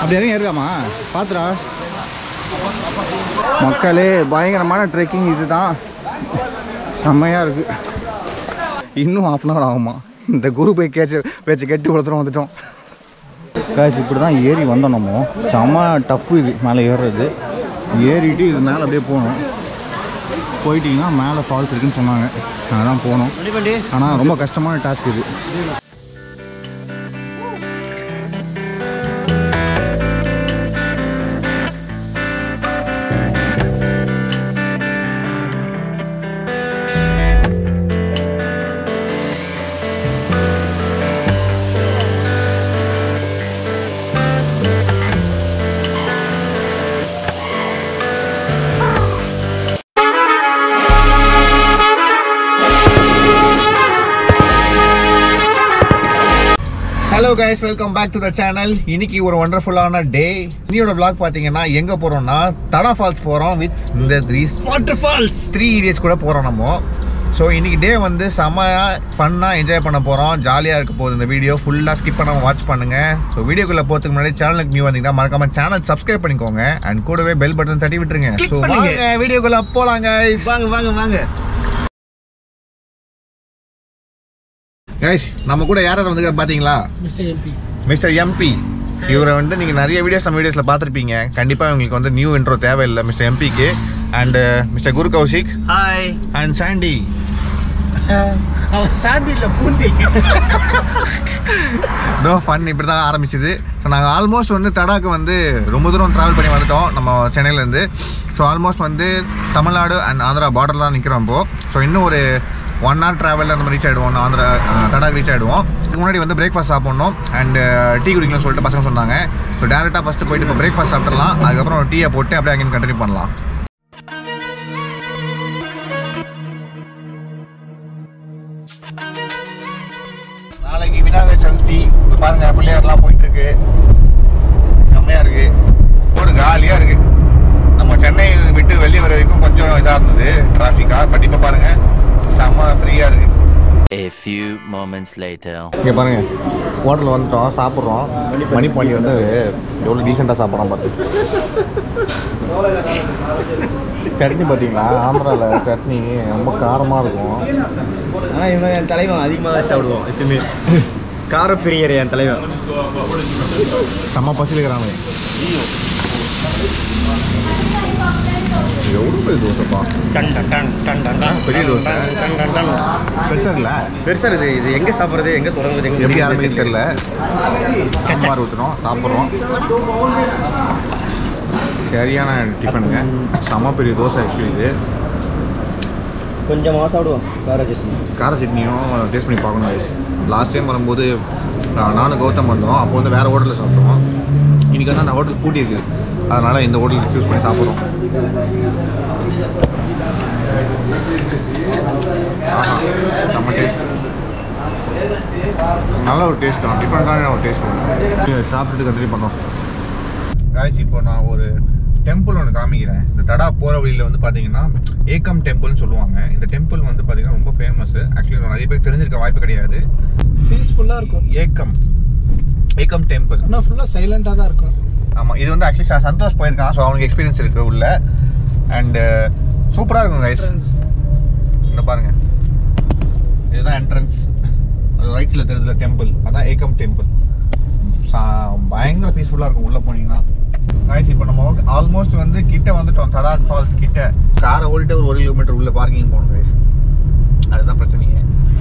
அப்படி இறங்கி ஏறுதாமா பார்த்துடா மக்களே பயங்கரமான ட்ரெக்கிங் இதுதான் செம்மையாக இருக்கு இன்னும் ஹாஃப் அன் ஹவர் ஆகுமா இந்த குரு போய் கேச்சு பேச்சு கட்டி கொடுத்துரும் வந்துட்டோம் காய்ச்சி இப்படி தான் ஏறி வந்தோம் நம்ம செம்ம டஃப்பு இது மேலே ஏறுறது ஏறிட்டு இது மேலே அப்படியே போகணும் போயிட்டீங்கன்னா மேலே ஃபால்ஸ் இருக்குன்னு சொன்னாங்க அதான் போகணும் ஆனால் ரொம்ப கஷ்டமான டாஸ்க் இது hello guys welcome back to the channel இன்னைக்கு ஒரு ஒண்டர்ஃபுல்லான டே இன்னையோட vlog பார்த்தீங்கன்னா எங்கே போகிறோம்னா தடா ஃபால்ஸ் போகிறோம் வித் இந்த three waterfalls Three Idiots கூட போகிறோம் நம்ம ஸோ இன்னைக்கு டே வந்து செம்மையாக ஃபன்னாக என்ஜாய் பண்ண போகிறோம் ஜாலியாக இருக்க போகுது இந்த வீடியோ ஃபுல்லாக ஸ்கிப் பண்ணாமல் வாட்ச் பண்ணுங்க ஸோ வீடியோக்குள்ளே போகிறதுக்கு முன்னாடி சேனலுக்கு நியூ வந்தீங்கன்னா மறக்காம சேனல் சப்ஸ்கிரைப் பண்ணிக்கோங்க அண்ட் கூடவே பெல் பட்டன் தட்டி விட்டுருங்க Click ஸோ பண்ணுங்க. வாங்க வீடியோக்குள்ளே போகலாம் கைஸ் வாங்க வாங்க வாங்க கைஸ் நம்ம கூட யார் யார் வந்து பார்த்தீங்களா மிஸ்டர் எம்பி மிஸ்டர் எம்பி இவரை வந்து நீங்கள் நிறைய வீடியோஸ் நம்ம வீடியோஸில் பார்த்துருப்பீங்க கண்டிப்பாக உங்களுக்கு வந்து நியூ இன்ட்ரோ தேவையில்லை மிஸ்டர் எம்பிக்கு and mister Guru Kaushik hi and Sandy அவன் சாந்தி இல்ல பூந்தி தோ ஃபன் இப்படி தான் ஆரம்பிச்சுது ஸோ நாங்கள் ஆல்மோஸ்ட் வந்து தடாக்கு வந்து ரொம்ப தூரம் ட்ராவல் பண்ணி வந்துட்டோம் நம்ம சென்னையிலேருந்து ஸோ ஆல்மோஸ்ட் வந்து தமிழ்நாடு அண்ட் ஆந்திரா பார்டர்லாம் நிற்கிறோம் இப்போது ஸோ இன்னும் ஒரு ஒன் ஹவர் ட்ராவலில் நம்ம ரீச் ஆகிடுவோம் ஆந்திரா தடாக் ரீச் ஆகிடுவோம் இதுக்கு முன்னாடி வந்து பிரேக்ஃபாஸ்ட் சாப்பிட்ணும் அண்ட் டீ குடிக்கணும்னு சொல்லிட்டு பசங்க சொன்னாங்க ஸோ டேரெக்டாக ஃபஸ்ட்டு போயிட்டு இப்போ பிரேக்ஃபாஸ்ட் சாப்பிட்றலாம் அதுக்கப்புறம் டீயை போட்டு அப்படியே அங்கேயும் கண்டினியூ பண்ணலாம் நாளைக்கு விநாயகர் சதுர்த்தி இப்போ பாருங்க பிள்ளையார்லாம் போயிட்டு இருக்கு செம்மையா இருக்கு ரோடு காலியா இருக்கு நம்ம சென்னை விட்டு வெளியே வர வரைக்கும் கொஞ்சம் இதா இருந்தது டிராஃபிக்கா பட் இப்போ பாருங்க செம்ம ஃப்ரீயா இருக்கு A few moments later. இங்கே பாருங்க ஹோட்டலில் வந்துட்டோம் சாப்பிட்றோம் மணிப்பாண்டி வந்து எவ்வளோ டீசெண்டாக சாப்பிட்றோம் பார்த்து சட்னி பார்த்தீங்களா ஆந்திராவில் சட்னி ரொம்ப காரமாக இருக்கும் ஆனா இவன் என் தலைவன் அதிகமாக தான் சாப்பிடுவோம் எப்பயுமே காரப்பிரியர் என் தலைவன் செம்ம பசிலுக்கிறானுங்க எவ்வளோ பெரிய தோசைப்பா டன் டன் டன் டன் டன் டன் பெரிய தோசை டன் டன் டன் பெருசாக இல்லை பெருசா இது இது எங்க சாப்பிடுறது எங்க தொடங்குறது எங்க எப்படி முடியுறது ஆரம்பிக்கு தெரியல சாம்பார் ஊற்றுறோம் சாப்பிட்றோம் சரியான டிஃபனுங்க செம்ம பெரிய தோசை ஆக்சுவலி இது கொஞ்சமா சாப்பிடுவோம் கார சட்னி கார சட்னியும் டேஸ்ட் பண்ணி பார்க்கணும் guys. லாஸ்ட் டைம் வரும்போது ஆஹ், நானும் கௌதம் வந்தோம் அப்போ வந்து வேறு ஹோட்டலில் சாப்பிட்டோம் இன்றைக்கி வந்து அந்த ஹோட்டல் பூட்டி இருக்குது அதனால் இந்த ஹோட்டலுக்கு சூஸ் பண்ணி சாப்பிட்றோம் ஆஹா, செம்ம டேஸ்ட் நல்ல ஒரு டேஸ்ட் தான் டிஃப்ரெண்ட்டான ஒரு டேஸ்ட் ஒன்று சாப்பிட்டுட்டு கண்டினியூ பண்ணோம் காய்ச்சி இப்போ நான் ஒரு டெம்பிள் ஒன்று காமிக்கிறேன் இந்த தடா போகிற வழியில் வந்து பார்த்தீங்கன்னா ஏக்கம் டெம்பிள்னு சொல்லுவாங்க இந்த டெம்பிள் வந்து பார்த்தீங்கன்னா ரொம்ப ஃபேமஸ் ஆக்சுவலி நிறைய பேர் தெரிஞ்சிருக்க வாய்ப்பு கிடையாது பீஸ்ஃபுல்லாக இருக்கும் ஏக்கம் ஏக்கம் டெம்பிள் ஆனால் ஃபுல்லாக சைலண்டாக தான் இருக்கும் ஆமாம் இது வந்து ஆக்சுவலி சந்தோஷ் போயிருக்கான் ஸோ அவனுக்கு எக்ஸ்பீரியன்ஸ் இருக்குது உள்ள அண்டு சூப்பராக இருக்கும் கைஸ் ஃப்ரெண்ட்ஸ் இந்த பாருங்க இதுதான் என்ட்ரன்ஸ் ரைட்ஸில் தெரிஞ்ச டெம்பிள் அதான் ஏக்கம் டெம்பிள் பயங்கர பீஸ்ஃபுல்லாக இருக்கும் உள்ளே போனீங்கன்னா காய்ஸ் இப்போ நம்ம ஆல்மோஸ்ட் வந்து கிட்ட வந்துட்டோம் தடாக் ஃபால்ஸ் கிட்ட காரை ஓடிட்டு ஒரு ஒரு கிலோமீட்டர் உள்ள பார்க்கிங் போகணும் கைஸ் அதுதான் பிரச்சனையே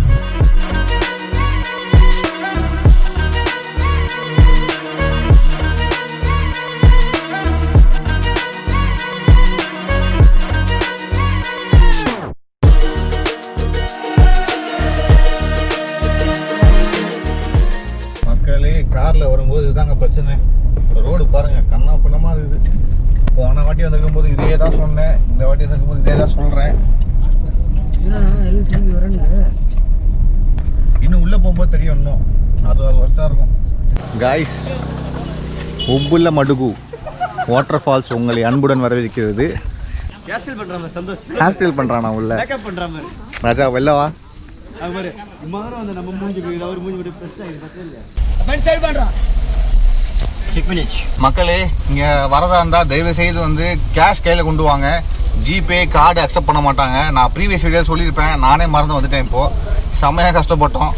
மக்களே கார்ல வரும்போது இதுதாங்க பிரச்சனை ரோடு பாருங்க கண்ணா பின்னமா இருக்குது போன வாட்டி வந்திருக்கும் போது இதே தான் சொன்னேன் இந்த வாட்டி வந்திருக்கும் போது இதே தான் சொல்றேன் எல்லாம் திரும்பி வரேன்னு இன்னும் உள்ள போகும்போது தெரியும் இன்னும் அது அது ஒஸ்டா இருக்கும் guys Ubbalamadugu waterfalls உங்களை அன்புடன் வரவேற்கிறது கேன்சல் பண்றாம சந்தோஷ் ஹேர் ஸ்டைல் பண்ணுறான் நான் உள்ள மேக்கப் பண்றாம ராஜா வெளிலவா அது மாதிரி இம்மாதிரி வந்து நம்ம மூஞ்சி போய் அவர் மூஞ்சி போய் ஃப்ரெஷ் ஆகிடுது பக்கத்துல இல்லையா மக்களே இங்க வரதா இருந்தா தயவு செய்து வந்து கேஷ் கையில கொண்டு வாங்க ஜிபே கார்டு அக்செப்ட் பண்ண மாட்டாங்க நான் ப்ரீவியஸ் வீடியோ சொல்லியிருப்பேன் நானே மறந்து வந்துட்டேன் இப்போ செம்மையா கஷ்டப்பட்டோம்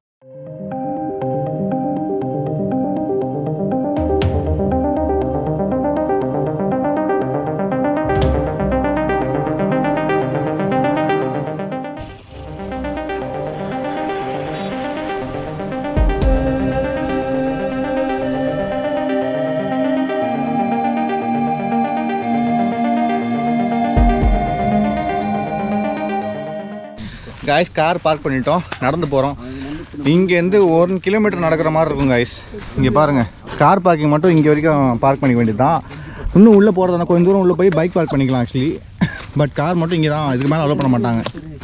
காய்ஸ் கார் பார்க் பண்ணிட்டோம் நடந்து போகிறோம் இங்கேருந்து ஒரு கிலோமீட்டர் நடக்கிற மாதிரி இருக்கும் காய்ஸ் இங்கே பாருங்கள் கார் பார்க்கிங் மட்டும் இங்கே வரைக்கும் பார்க் பண்ணிக்க வேண்டியது தான் இன்னும் உள்ளே போகிறதுனா கொஞ்சம் தூரம் உள்ளே போய் பைக் பார்க் பண்ணிக்கலாம் ஆக்சுவலி பட் கார் மட்டும் இங்கே தான் இதுக்கு மேலே அலோவ் பண்ண மாட்டாங்க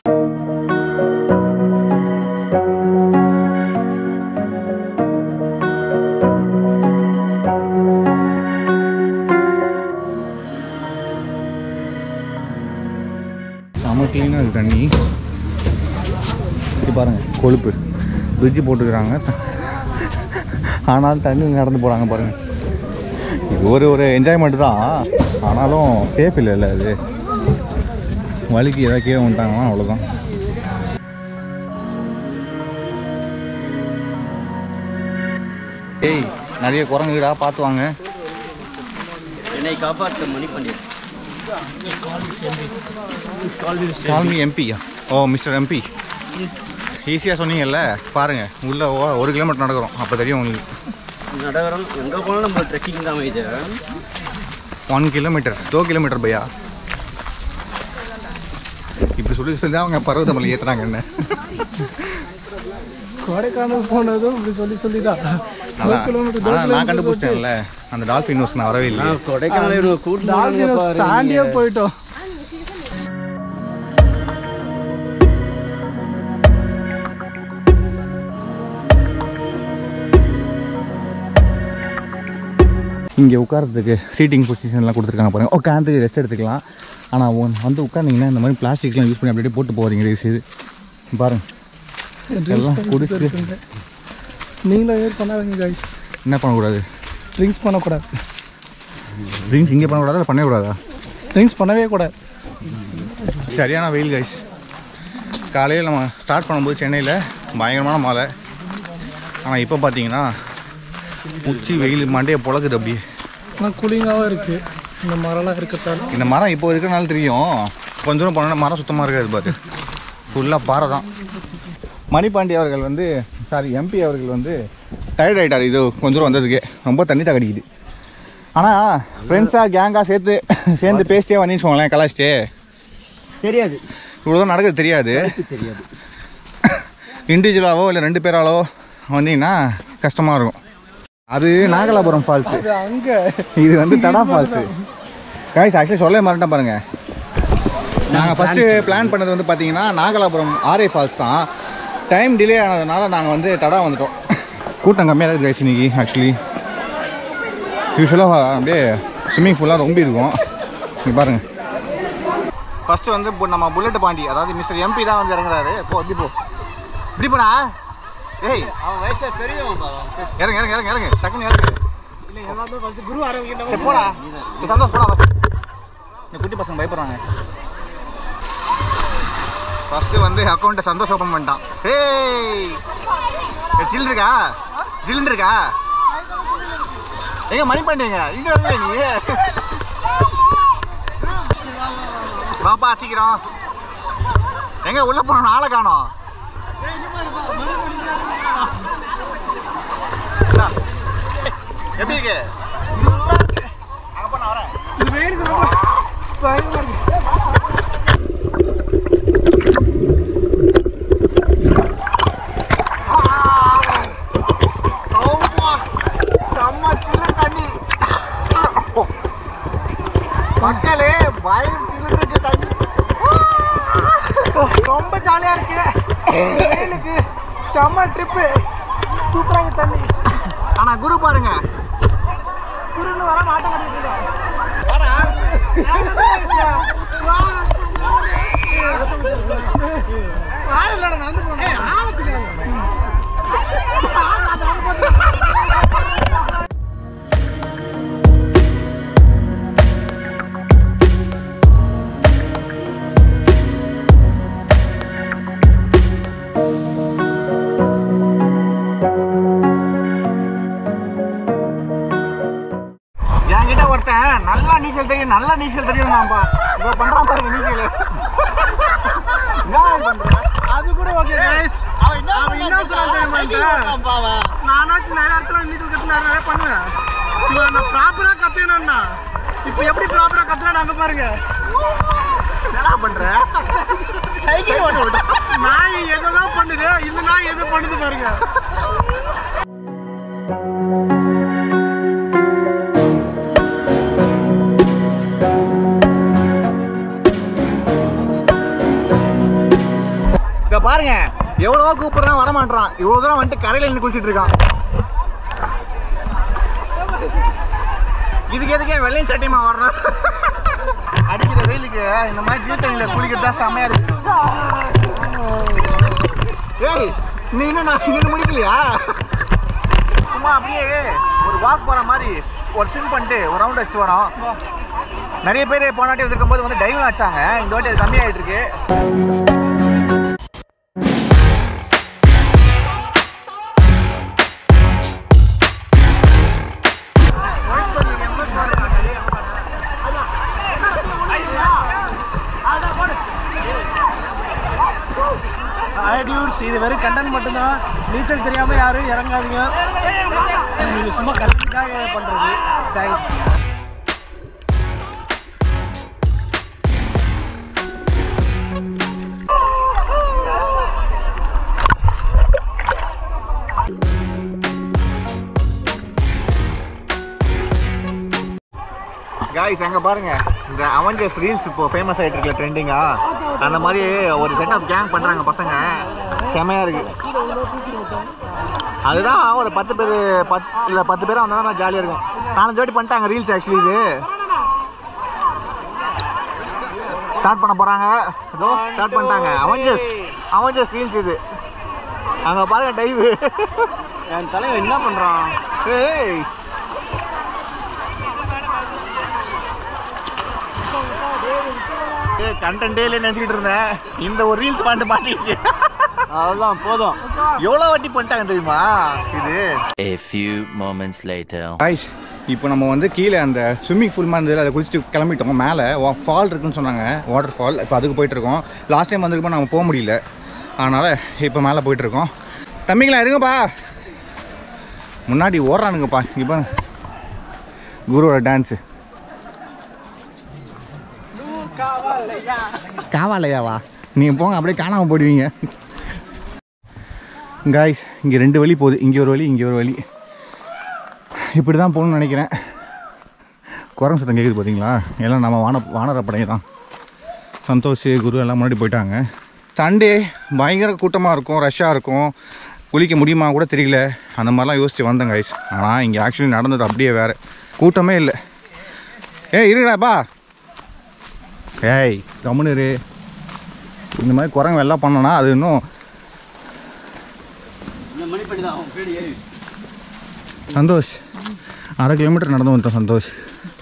செம க்ளீனாக இருக்குது தண்ணி இங்கே பாருங்கள் கொழுப்பு பிரிட்ஜு போட்டுக்கிறாங்க ஆனாலும் தண்ணி நடந்து போகிறாங்க பாருங்கள் இது ஒரு ஒரு என்ஜாய்மெண்ட் தான் ஆனாலும் சேஃப் இல்லைல்ல அது வலிக்கு ஏதாவது கீழே வந்துட்டாங்கன்னா அவ்வளோதான் ஏய் நிறைய குரங்குடா பார்த்து வாங்க என்னை காப்பாற்ற மணி பண்டிகை கால்மி எம்பியா ஓ மிஸ்டர் எம்பி ஈஸியாக சொன்னீங்கல்ல பாருங்க உள்ள ஓ- ஒரு கிலோமீட்டர் நடக்கிறோம் அப்போ தெரியும் உங்களுக்கு நடகரம் எங்கே போனாலும் நம்ம ட்ரெக்கிங் தான் இது ஒன் கிலோமீட்டர் டூ கிலோமீட்டர் பையா இப்படி சொல்லி சொல்லி தான் அவங்க பர்வதமலை ஏற்றுறாங்க என்ன கொடைக்கானல் போனதும் இப்படி சொல்லி சொல்லி தான் அதான் ஆனால் நான் கண்டுபிடிச்சேன்ல அந்த டால்ஃபின் நியூஸ் நான் வரவே இல்லை கொடைக்கானல் கூட்டு தாண்டியே போயிட்டோம் இங்கே உட்காரத்துக்கு சீட்டிங் பொசிஷன்லாம் கொடுத்துருக்காங்க பாருங்க உட்காந்துக்கு ரெஸ்ட் எடுத்துக்கலாம் ஆனால் வந்து உட்காந்திங்கன்னா இந்த மாதிரி பிளாஸ்டிக்ஸ்லாம் யூஸ் பண்ணி அப்படியே போட்டு போகிறீங்க தயவு செய்து பாருங்க எல்லாம் குடிச்சிட்டு நீங்களும் ஏர் பண்ணாதீங்க கைஸ் என்ன பண்ணக்கூடாது ட்ரிங்க்ஸ் பண்ணக்கூடாது ட்ரிங்க்ஸ் இங்கே பண்ணக்கூடாதா இல்லை பண்ணக்கூடாதா ட்ரிங்க்ஸ் பண்ணவே கூடாது சரியான வெயில் கைஸ் காலையில் நம்ம ஸ்டார்ட் பண்ணும்போது சென்னையில் பயங்கரமான மழை ஆனால் இப்போ பார்த்தீங்கன்னா உச்சி வெயில் மண்டையை புழக்குது அப்படியே ஆனால் கூலிங்காகவும் இருக்குது இந்த மரம்லாம் இருக்கிறதால இந்த மரம் இப்போ இருக்கிறனால தெரியும் கொஞ்ச தூரம் போனோன்னா மரம் சுத்தமாக இருக்காது பாரு ஃபுல்லாக பாறை தான் மணிபாண்டி அவர்கள் வந்து சாரி எம்பி அவர்கள் வந்து டயர்ட் ஆகிட்டார் இது கொஞ்ச தூரம் வந்ததுக்கு ரொம்ப தண்ணி தான் கடிக்குது ஆனால் ஃப்ரெண்ட்ஸாக கேங்காக சேர்த்து சேர்ந்து பேசிட்டே வந்தீங்கன்னு சொல்லுங்களேன் கலாச்சிட்டே தெரியாது இவ்வளோ தான் நடக்குது தெரியாது தெரியாது இண்டிவிஜுவலாவோ இல்லை ரெண்டு பேராலோ வந்தீங்கன்னா கஷ்டமாக இருக்கும் அது நாகலாபுரம் ஃபால்ஸு அது அங்கே இது வந்து தடா ஃபால்ஸு காய்ஸ் ஆக்சுவலி சொல்ல மறந்துட்டேன் பாருங்க நாங்கள் ஃபஸ்ட்டு பிளான் பண்ணது வந்து பார்த்தீங்கன்னா நாகலாபுரம் ஆர்ஏ ஃபால்ஸ் தான் டைம் டிலே ஆனதுனால நாங்கள் வந்து தடா வந்துட்டோம் கூட்டம் கம்மியாக தான் இருக்குது guys இன்னைக்கு ஆக்சுவலி யூஸ்வலாக அப்படியே ஸ்விம்மிங் ஃபுல்லாக ரொம்ப இருக்கும் இங்கே பாருங்கள் ஃபஸ்ட்டு வந்து இப்போ நம்ம புல்லட் பாண்டி அதாவது மிஸ்டர் எம்பி தான் வந்து இறங்குறாரு போ இப்படி போ இப்படி போடா ஏய் அவன் வயசா தெரியும் இறங்க இறங்க இறங்க இறங்க டக்குன்னு இறங்க குரு ஆரம்பிக்கிட்ட சரி போடா நீ சந்தோஷ் போடா ஃபஸ்ட் இந்த குட்டி பசங்க பயப்படுறாங்க ஃபஸ்ட்டு வந்து அக்கௌண்ட்டை சந்தோஷம் ஓப்பன் பண்ணிட்டான் ஏய் ஜில் இருக்கா ஜில்லுன்னு இருக்கா எங்க மணி பண்ணுங்க இங்க வந்து நீ வாப்பா சீக்கிரம் எங்க உள்ள போனோம் ஆளை காணோம் இந்தா. எப்படி இருக்கு அங்க போ நான் வரேன் இந்த வெயிலுக்கு ரொம்ப பயங்கரமா இருக்கு செம்ம சில்லு தண்ணி மக்களே பயங்கர சில்லு இருக்கு தண்ணி ரொம்ப ஜாலியாக இருக்கு இந்த வெயிலுக்கு செம்ம ட்ரிப்பு சூப்பராக தண்ணி ஆனா குரு பாருங்க குருன்னு வர மாட்ட மாட்டேங்குது நடந்து போனேன் ஆழத்துக்கு ஒருத்தன் நல்லா நீச்சல் தெரியும் நல்லா நீச்சல் தெரியும் நான்பா இதோ பண்றான் பாருங்க நீச்சல் அது கூட ஓகே கைஸ் அவன் என்ன சொல்ல தெரியுமா நானாச்சும் நிறைய இடத்துல நீச்சல் கத்து நிறைய பண்ணுவேன் இவன் நான் ப்ராப்பரா கத்துக்கணும்னா இப்போ எப்படி ப்ராப்பரா கத்துனா அங்க பாருங்க என்ன பண்ற சைக்கிள் ஓட்ட விட்டு நாய் எதெல்லாம் பண்ணுது இந்த நாய் எது பண்ணுது பாருங்க இங்க பாருங்க எவ்வளவோ கூப்பிடுறான் வரமாட்டான் இவ்வளவு தூரம் வந்துட்டு கரையில நின்று குளிச்சிட்டு இருக்கான் இதுக்கு எதுக்கே வெள்ளையும் சட்டியமா வர்றான் அடிக்கிற வெயிலுக்கு இந்த மாதிரி ஜீல் தண்ணியில குளிக்கிறது தான் செம்மையா இருக்கு ஏய் நீ இன்னும் நான் இன்னும் முடிக்கலையா சும்மா அப்படியே ஒரு வாக் போற மாதிரி ஒரு ஸ்விம் பண்ணிட்டு ஒரு ரவுண்ட் அடிச்சுட்டு வரோம் நிறைய பேர் போன வாட்டி வந்திருக்கும் போது வந்து டைவ் வச்சாங்க இந்த வாட்டி அது கம்மியாயிட்டு இருக்கு டியூட்ஸ் இது வெறும் கண்டென்ட் மட்டும்தான் நீச்சல் தெரியாம யாரும் இறங்காதீங்க இது சும்மா கல்விக்காக பண்றது தேங்க்ஸ் காய்ஸ் அங்க பாருங்க இந்த அவெஞ்சர்ஸ் ரீல்ஸ் இப்போ ஃபேமஸ் ஆயிட்டு இருக்குல்ல ட்ரெண்டிங்கா அந்த மாதிரி ஒரு செட் ஆஃப் கேங் பண்றாங்க பசங்க செமையா இருக்கு அதுதான் ஒரு பத்து பேர் பத்து இல்லை பத்து பேரும் வந்தால் தான் ஜாலியாக இருக்கும் நாலஞ்சு வாட்டி பண்ணிட்டாங்க ரீல்ஸ் ஆக்சுவலி இது ஸ்டார்ட் பண்ண போகிறாங்க இதோ ஸ்டார்ட் பண்ணிட்டாங்க அவெஞ்சர்ஸ் அவெஞ்சர்ஸ் ரீல்ஸ் இது அங்கே பாருங்க டைவு என் தலைவன் என்ன பண்றான் ஏய் கண்டென்ட்டே இல்லை நினச்சிக்கிட்டு இருந்தேன் இந்த ஒரு ரீல்ஸ் பண்ணிட்டு மாட்டிச்சு அதெல்லாம் போதும் எவ்வளோ வாட்டி பண்ணிட்டாங்க தெரியுமா இது A few moments later. ஆயிஷ் இப்போ நம்ம வந்து கீழே அந்த ஸ்விம்மிங் ஃபுல் மாதிரி இருந்தது அதை குளிச்சுட்டு கிளம்பிட்டோம் மேலே ஃபால் இருக்குன்னு சொன்னாங்க வாட்டர் ஃபால் இப்போ அதுக்கு போயிட்டுருக்கோம் லாஸ்ட் டைம் வந்திருக்கப்போ நம்ம போக முடியல அதனால் இப்போ மேலே போயிட்டுருக்கோம் தம்பிங்களா இருங்கப்பா முன்னாடி ஓடுறானுங்கப்பா இப்போ குருவோட டான்ஸு காவாலையாவா நீங்கள் போங்க அப்படியே காணாமல் போயிடுவீங்க காய்ஸ் இங்கே ரெண்டு வழி போகுது இங்கே ஒரு வழி இங்கே ஒரு வழி இப்படி தான் போகணும்னு நினைக்கிறேன் குரங்கு சத்தம் கேட்குது பார்த்தீங்களா எல்லாம் நம்ம வான வானரப்படை தான் சந்தோஷ் குரு எல்லாம் முன்னாடி போயிட்டாங்க சண்டே பயங்கர கூட்டமாக இருக்கும் ரஷ்ஷாக இருக்கும் குளிக்க முடியுமா கூட தெரியல அந்த மாதிரிலாம் யோசிச்சு வந்தேன் கைஸ் ஆனால் இங்கே ஆக்சுவலி நடந்தது அப்படியே வேறு கூட்டமே இல்லை ஏய் இருடாப்பா ஏய் கம்முனு இரு இந்த மாதிரி குரங்கு எல்லாம் பண்ணோன்னா அது இன்னும் இந்த மணிப்படி தான் அவன் பேடி ஏறி சந்தோஷ் அரை கிலோமீட்டர் நடந்து வந்துட்டோம் சந்தோஷ்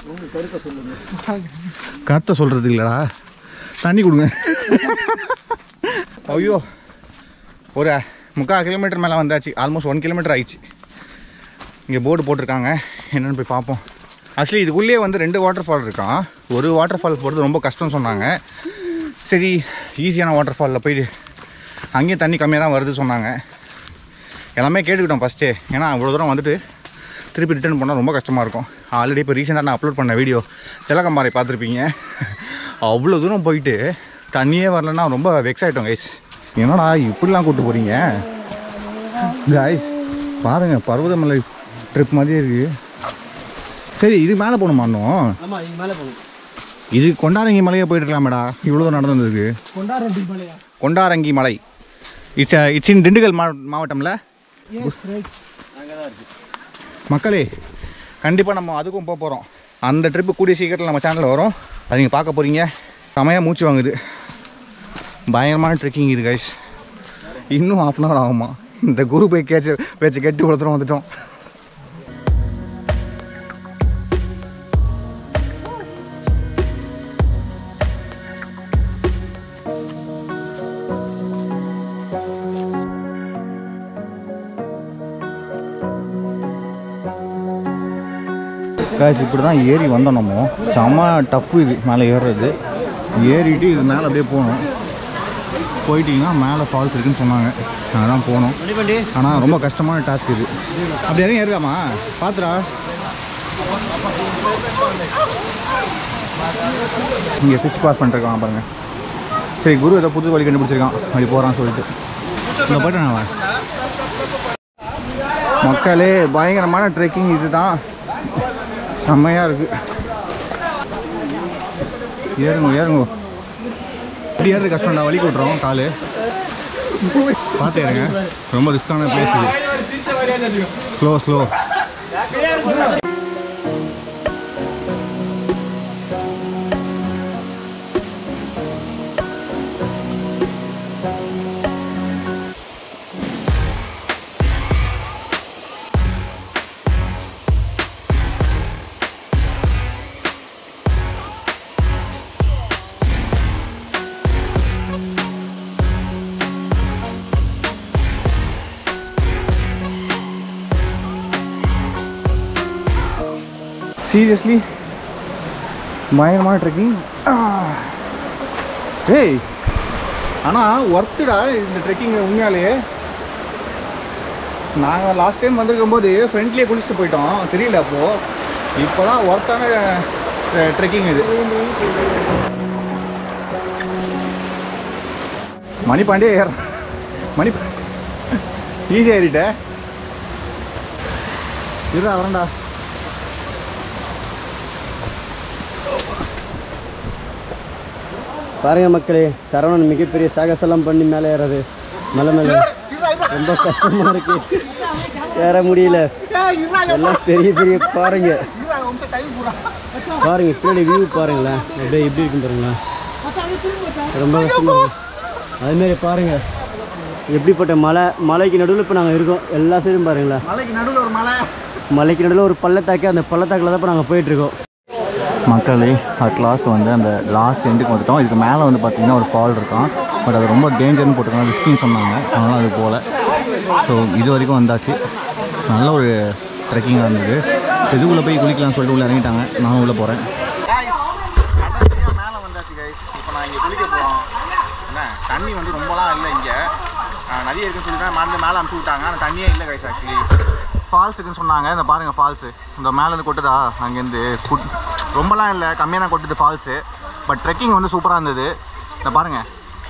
கருத்தை சொல்கிறது இல்லைடா தண்ணி கொடுங்க ஐயோ ஒரு முக்கால் கிலோமீட்டர் மேலே வந்தாச்சு ஆல்மோஸ்ட் ஒன் கிலோமீட்டர் ஆயிடுச்சு இங்கே போர்டு போட்டிருக்காங்க என்னென்னு போய் பார்ப்போம் ஆக்சுவலி இதுக்குள்ளேயே வந்து ரெண்டு வாட்டர் ஃபால் இருக்கான் ஒரு வாட்டர் ஃபால் போகிறது ரொம்ப கஷ்டம்னு சொன்னாங்க சரி ஈஸியான வாட்டர் ஃபாலில் போயிட்டு அங்கேயும் தண்ணி கம்மியாக தான் வருது சொன்னாங்க எல்லாமே கேட்டுக்கிட்டோம் ஃபஸ்ட்டே ஏன்னா அவ்வளோ தூரம் வந்துட்டு திருப்பி ரிட்டர்ன் பண்ணால் ரொம்ப கஷ்டமாக இருக்கும் ஆல்ரெடி இப்போ ரீசெண்டாக நான் அப்லோட் பண்ண வீடியோ செலக்கம்பாறை பார்த்துருப்பீங்க அவ்வளோ தூரம் போயிட்டு தண்ணியே வரலன்னா ரொம்ப வெக்ஸ் ஆகிட்டோம் கைஸ் என்னடா இப்படிலாம் கூப்பிட்டு போகிறீங்க கைஸ் பாருங்கள் பர்வதமலை ட்ரிப் மாதிரியே இருக்குது சரி இதுக்கு மேலே போகணுமா இன்னும் ஆமா இது மேலே போகணும் இது கொண்டாரங்கி மலையே போயிட்டு இருக்கலாமேடா இவ்வளோ தூரம் நடந்து வந்ததுக்கு கொண்டாடுற மலையா கொண்டாரங்கி மலை இட்ஸ் இட்ஸ் இன் திண்டுக்கல் மா மாவட்டம்ல எஸ் ரைட் மக்களே கண்டிப்பாக நம்ம அதுக்கும் போக போகிறோம் அந்த ட்ரிப்பு கூடிய சீக்கிரத்தில் நம்ம சேனலில் வரும் அது நீங்கள் பார்க்க போகிறீங்க செமையாக மூச்சு வாங்குது பயங்கரமான ட்ரெக்கிங் இது கைஸ் இன்னும் ஹாஃப் அன் ஹவர் ஆகுமா இந்த குரு போய் கேச்சு பேச்சு கெட்டி கொடுத்துரும் வந்துட்டோம் காய்ச்சி இப்படி தான் ஏறி வந்தோம் நம்ம செம்ம டஃப்பு இது மேலே ஏறுறது ஏறிட்டு இது மேலே அப்படியே போகணும் போயிட்டீங்கன்னா மேலே ஃபால்ஸ் இருக்குன்னு சொன்னாங்க அதான் போனோம் ஆனால் ரொம்ப கஷ்டமான டாஸ்க் இது அப்படி எதுவும் ஏறுதாமா பார்த்துடா இங்கே ஃபிஷ் பாஸ் பண்ணிருக்கான் பாருங்க சரி குரு ஏதோ புது வழி கண்டுபிடிச்சிருக்கான் அப்படி போகிறான்னு சொல்லிட்டு இங்கே போயிட்டேன் அவன் மக்களே பயங்கரமான ட்ரெக்கிங் இதுதான் செம்மையாக இருக்குது ஏறுங்க ஏறுங்க இப்படி ஏறது கஷ்டம்டா வலி விட்றோம் காலு பார்த்து ஏறுங்க ரொம்ப ரிஸ்கான பிளேஸ் இது ஸ்லோ ஸ்லோ சீரியஸ்லி பயங்கரமான ட்ரெக்கிங் ஏய் ஆனால் ஒர்த்துடா இந்த ட்ரெக்கிங் உண்மையாலேயே நாங்கள் லாஸ்ட் டைம் வந்திருக்கும் போது ஃப்ரெண்ட்லேயே குளிச்சுட்டு போயிட்டோம் தெரியல அப்போது இப்போ தான் ஒர்த்தான ட்ரெக்கிங் இது மணிப்பாண்டே ஏற மணி ஈஸி ஏறிட்ட இருடா வரேன்டா பாருங்க மக்களே சரவணன் மிகப்பெரிய சாகசெல்லாம் பண்ணி மேலே ஏறது மலை மேலே ரொம்ப கஷ்டமா இருக்கு ஏற முடியல எல்லாம் பெரிய பெரிய பாருங்க பாருங்க பின்னாடி வியூ பாருங்களேன் அப்படியே எப்படி இருக்கும் பாருங்களேன் ரொம்ப கஷ்டமா இருக்கு அதுமாரி பாருங்க எப்படிப்பட்ட மலை மலைக்கு நடுவில் இப்போ நாங்கள் இருக்கோம் எல்லா சைடும் பாருங்களேன் மலைக்கு நடுவில் ஒரு மலை மலைக்கு நடுவில் ஒரு பள்ளத்தாக்கு அந்த பள்ளத்தாக்கில் தான் இப்போ நாங்கள் போயிட்டுருக்கோம் மக்களே அட் லாஸ்ட் வந்து அந்த லாஸ்ட் எண்டுக்கு வந்துட்டோம் இதுக்கு மேலே வந்து பார்த்தீங்கன்னா ஒரு ஃபால் இருக்கான் பட் அது ரொம்ப டேஞ்சர்னு போட்டிருக்காங்க ரிஸ்கின்னு சொன்னாங்க அதனால் அது போகல ஸோ இது வரைக்கும் வந்தாச்சு நல்ல ஒரு ட்ரெக்கிங்காக இருந்தது இதுக்குள்ளே போய் குளிக்கலாம்னு சொல்லிட்டு உள்ளே இறங்கிட்டாங்க நானும் உள்ளே போகிறேன் மேலே வந்தாச்சு கைஸ் இப்போ நான் இங்கே குளிக்க போகிறோம் என்ன தண்ணி வந்து ரொம்பலாம் இல்லை இங்கே நிறைய இருக்குன்னு சொல்லி தான் மறந்து மேலே அமுச்சு விட்டாங்க ஆனால் தண்ணியே இல்லை கைஸ் ஆக்சுவலி ஃபால்ஸ் இருக்குன்னு சொன்னாங்க இந்த பாருங்க ஃபால்ஸு இந்த மேலேருந்து கொட்டுதா அங்கேருந்து குட் ரொம்பலாம் இல்லை கம்மியாக தான் கொட்டுது ஃபால்ஸு பட் ட்ரெக்கிங் வந்து சூப்பராக இருந்தது இந்த பாருங்க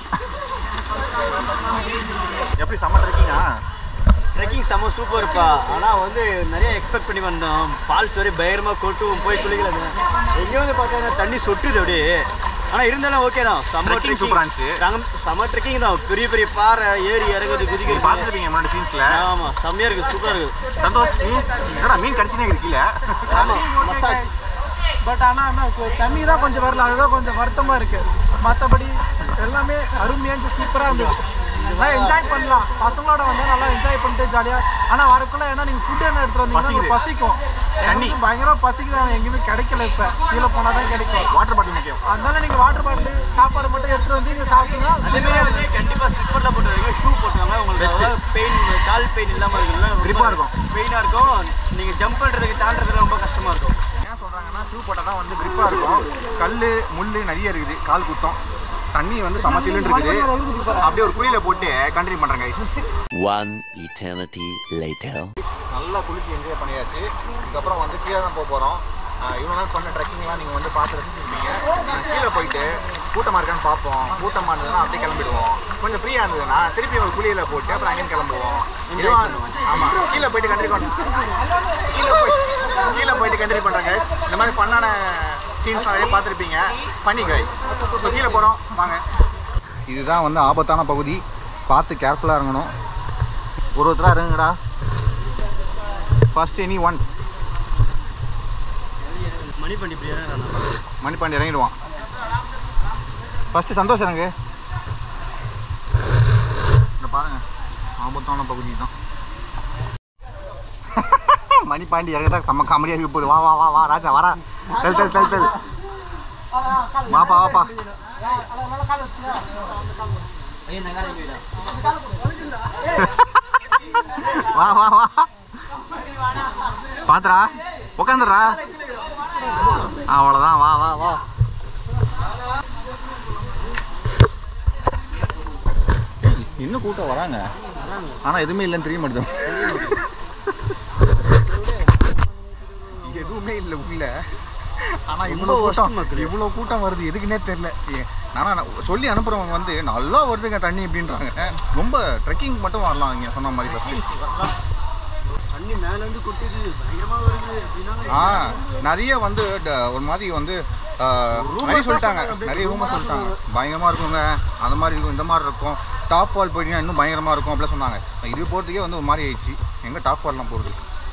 எப்படி செம்ம ட்ரெக்கிங்கா ட்ரெக்கிங் செம்ம சூப்பர்ப்பா ஆனால் வந்து நிறைய எக்ஸ்பெக்ட் பண்ணி வந்தோம் ஃபால்ஸ் வரை பயங்கரமாக கொட்டும் போய் குளிக்கல எங்கேயும் வந்து பார்த்தா தண்ணி சொட்டுது அப்படியே ஆனால் இருந்தாலும் ஓகே தான் செம்ம Trekking ட்ரெக்கிங் சூப்பரா இருந்துச்சு. செம்ம ட்ரெக்கிங் தான் பெரிய பெரிய பாறை ஏறி இறங்குது குதிக்கிறது பார்த்துருப்பீங்க முன்னாடி சீன்ஸில் ஆமாம் செம்மையாக இருக்குது சூப்பராக இருக்குது சந்தோஷ் மீன் என்னடா மீன் கடிச்சுனே இருக்கீல ஆமாம் மசாஜ் பட் ஆனால் என்ன கொ- தண்ணி தான் கொஞ்சம் வரல அதுதான் கொஞ்சம் வருத்தமாக இருக்கு மற்றபடி எல்லாமே அருமையாக சூப்பராக இருந்தது நல்லா என்ஜாய் பண்ணலாம் பசங்களோட வந்தால் நல்லா என்ஜாய் பண்ணிட்டு ஜாலியாக ஆனால் வரக்குள்ள ஏன்னா நீங்கள் ஃபுட் என்ன எடுத்துகிட்டு வந்தீங்கன்னா பசிக்குது. பசிக்கும் தண்ணி. தண்ணி பயங்கரமாக பசிக்குது எங்கேயுமே கிடைக்கல இப்போ கீழே போனால் தான் கிடைக்கும் வாட்டர் பாட்டில் முக்கியம் அதனால நீங்கள் வாட்டர் பாட்டில் சாப்பாடு மட்டும் எடுத்துகிட்டு வந்து இங்கே சாப்பிட்டீங்கன்னா அதேமாதிரி வந்து கண்டிப்பாக ஸ்லிப்பரில் போட்டு வைங்க ஷூ போட்டுவாங்க உங்களுக்கு பெயின் கால் பெயின் இல்லாமல் இருக்குல்ல Grip ஆ இருக்கும். பெயினாக இருக்கும் நீங்கள் ஜம்ப் பண்ணுறதுக்கு தாண்டுறதுக்கு ரொம்ப கஷ்டமாக இருக்கும் ஏன் சொல்கிறாங்கன்னா ஷூ போட்டால் தான் வந்து grip-ஆ இருக்கும் கல் முள் நிறைய இருக்குது கால் குத்தம் தண்ணி வந்து செம சில்லுன்னு இருக்குது அப்படியே ஒரு குழியில் போட்டு கண்டினியூ பண்ணுறேன் கைஸ் One eternity later. நல்லா குளிச்சு என்ஜாய் பண்ணியாச்சு இதுக்கப்புறம் வந்து கீழே தான் போக போகிறோம் இவ்வளோ நாள் பண்ண ட்ரெக்கிங்லாம் நீங்கள் வந்து பார்த்து ரசிச்சிருப்பீங்க நான் கீழே போயிட்டு கூட்டமாக இருக்கான்னு பார்ப்போம் கூட்டமாக இருந்ததுன்னா அப்படியே கிளம்பிடுவோம் கொஞ்சம் ஃப்ரீயாக இருந்ததுன்னா திருப்பி ஒரு குழியில் போட்டு அப்புறம் அங்கேயும் கிளம்புவோம் ஆமாம் கீழே போயிட்டு கண்டினியூ பண்ணுறோம் கீழே போய் கீழே போயிட்டு கண்டினியூ பண்ணுறேன் guys இந்த மாதிரி ஃபன்னான சீன்ஸ் நிறைய பார்த்துருப்பீங்க ஃபன்னி கை ஸோ கீழே போகிறோம் வாங்க இதுதான் வந்து ஆபத்தான பகுதி பார்த்து கேர்ஃபுல்லாக இறங்கணும் ஒரு ஒருத்தராக இறங்குங்கடா ஃபர்ஸ்ட் எனி ஒன் மணி பண்ணி இப்படியா மணிப்பாண்டி இறங்கிடுவான் ஃபஸ்ட்டு சந்தோஷம் இறங்கு இந்த பாருங்க ஆபத்தான பகுதி தான் மணிப்பாண்டி இறங்குதா செம்ம காமெடியாக இருக்க போகுது வா வா வா வா ராஜா வரா செல் செல் செல் செல் வாப்பா வாப்பா வா வா வா பாத்துடா உட்காந்துடுறா அவ்வளோதான் வா வா வா இன்னும் கூட்டம் வராங்க ஆனால் எதுவுமே இல்லைன்னு தெரிய மாட்டேது எதுவுமே இல்லை உள்ள ஆனால் இவ்வளோ கூட்டம் இவ்வளோ கூட்டம் வருது எதுக்குன்னே தெரில ஆனால் சொல்லி அனுப்புகிறவங்க வந்து நல்லா வருதுங்க தண்ணி அப்படின்றாங்க ரொம்ப ட்ரெக்கிங் மட்டும் வரலாம் இங்கே சொன்ன மாதிரி ஃபஸ்ட்டு தண்ணி மேல இருந்து கொட்டுது பயங்கரமா வருது அப்படின்னா ஆ நிறைய வந்து ட- ஒரு மாதிரி வந்து ஆ, நிறைய சொல்லிட்டாங்க நிறைய ரூமர் சொல்லிட்டாங்க பயங்கரமாக இருக்குங்க அந்த மாதிரி இருக்கும் இந்த மாதிரி இருக்கும் டாப் ஃபால் போயிட்டீங்கன்னா இன்னும் பயங்கரமாக இருக்கும் அப்படிலாம் சொன்னாங்க இது போகிறதுக்கே வந்து ஒரு மாதிரி ஆயிடுச்சு எங்கே டாப் ஃபால்லாம் போகிறது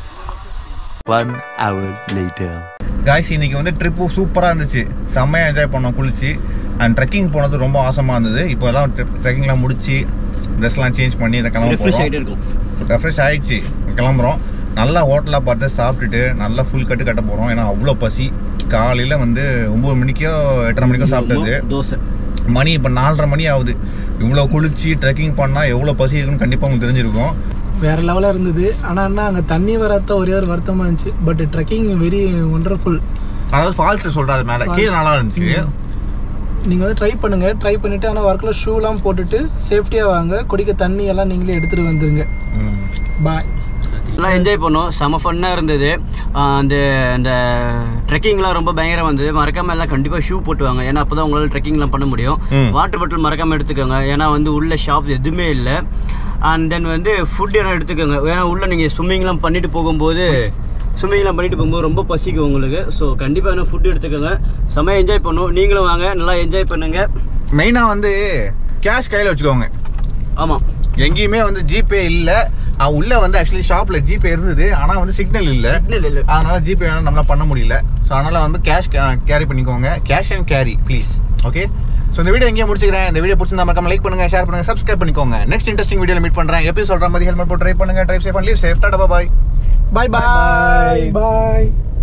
One hour later. காய்ஸ் இன்னைக்கு வந்து ட்ரிப்பு சூப்பராக இருந்துச்சு செம்மையாக என்ஜாய் பண்ணோம் குளிச்சு அண்ட் ட்ரெக்கிங் போனது ரொம்ப ஆசமாக இருந்தது இப்போ எல்லாம் ட்ரெக்கிங்லாம் முடிச்சு ட்ரெஸ்லாம் சேஞ்ச் பண்ணி இதை கிளம்ப ரெஃப்ரெஷ் போகிறோம் ஆகிட்டே இருக்கும் ரெஃப்ரெஷ் ஆயிடுச்சு கிளம்புறோம் நல்லா ஹோட்டலாக பார்த்து சாப்பிட்டுட்டு நல்லா ஃபுல் கட்டு கட்ட போகிறோம் ஏன்னா அவ்வளோ பசி காலையில் வந்து ஒம்பது மணிக்கோ எட்டரை மணிக்கோ சாப்பிட்டது தோசை மணி இப்போ நாலரை மணி ஆகுது இவ்வளோ குளிச்சு ட்ரெக்கிங் பண்ணால் எவ்வளோ பசி இருக்குன்னு கண்டிப்பாக உங்களுக்கு தெரிஞ்சிருக்கும் வேற லெவலாக இருந்தது ஆனால் என்ன அங்கே தண்ணி வராத ஒரே ஒரு வருத்தமாக இருந்துச்சு பட் ட்ரெக்கிங் வெரி ஒண்டர்ஃபுல் அதாவது ஃபால்ஸ் சொல்கிறாரு மேலே கீழே நல்லா இருந்துச்சு நீங்கள் வந்து ட்ரை பண்ணுங்க ட்ரை பண்ணிட்டு ஆனால் ஒர்க்கில் ஷூலாம் போட்டுட்டு சேஃப்டியாக வாங்க குடிக்க தண்ணி எல்லாம் நீங்களே எடுத்துகிட்டு வந்துருங்க ம். பாய் எல்லாம் என்ஜாய் பண்ணோம் செம ஃபன்னாக இருந்தது ஆஹ் அந்த அந்த ட்ரெக்கிங்லாம் ரொம்ப பயங்கரம் வந்தது மறக்காம எல்லாம் கண்டிப்பாக ஷூ போட்டு வாங்க ஏன்னா அப்போ தான் உங்களால் ட்ரெக்கிங்லாம் பண்ண முடியும் ம். வாட்டர் பாட்டில் மறக்காம எடுத்துக்கோங்க ஏன்னா வந்து உள்ள ஷாப் எதுவுமே இல்லை அண்ட் தென் வந்து ஃபுட் எல்லாம் எடுத்துக்கோங்க ஏன்னா உள்ள நீங்கள் ஸ்விம்மிங்லாம் பண்ணிட்டு போகும்போது ஸ்விம்மிங்லாம் பண்ணிட்டு போகும்போது ரொம்ப பசிக்கும் உங்களுக்கு ஸோ கண்டிப்பாக என்ன ஃபுட் எடுத்துக்கோங்க செம்ம என்ஜாய் பண்ணும் நீங்களும் வாங்க நல்லா என்ஜாய் பண்ணுங்க மெயினாக வந்து கேஷ் கையில் வச்சுக்கோங்க ஆமாம் எங்கேயுமே வந்து ஜிபே இல்லை உள்ள வந்து ஆக்சுவலி ஷாப்பில் ஜிபே இருந்தது ஆனால் வந்து சிக்னல் இல்லை சிக்னல் இல்லை அதனால ஜிபே வேணால் நம்மளால் பண்ண முடியல ஸோ அதனால வந்து கேஷ் கேரி பண்ணிக்கோங்க cash and carry please okay so இந்த வீடியோ எங்கேயும் முடிச்சுக்கிறேன் இந்த வீடியோ பிடிச்சிருந்தா மறக்காம லைக் பண்ணுங்க ஷேர் பண்ணுங்க சப்ஸ்கிரைப் பண்ணிக்கோங்க நெக்ஸ்ட் இன்ட்ரெஸ்டிங் வீடியோவில் மீட் பண்ணுறேன் எப்பயும் சொல்கிற மாதிரி ஹெல்மெட் போட்டு ட்ரை பண்ணுங்க drive safe and leave safe டாடா பாய் பாய் பாய் பாய்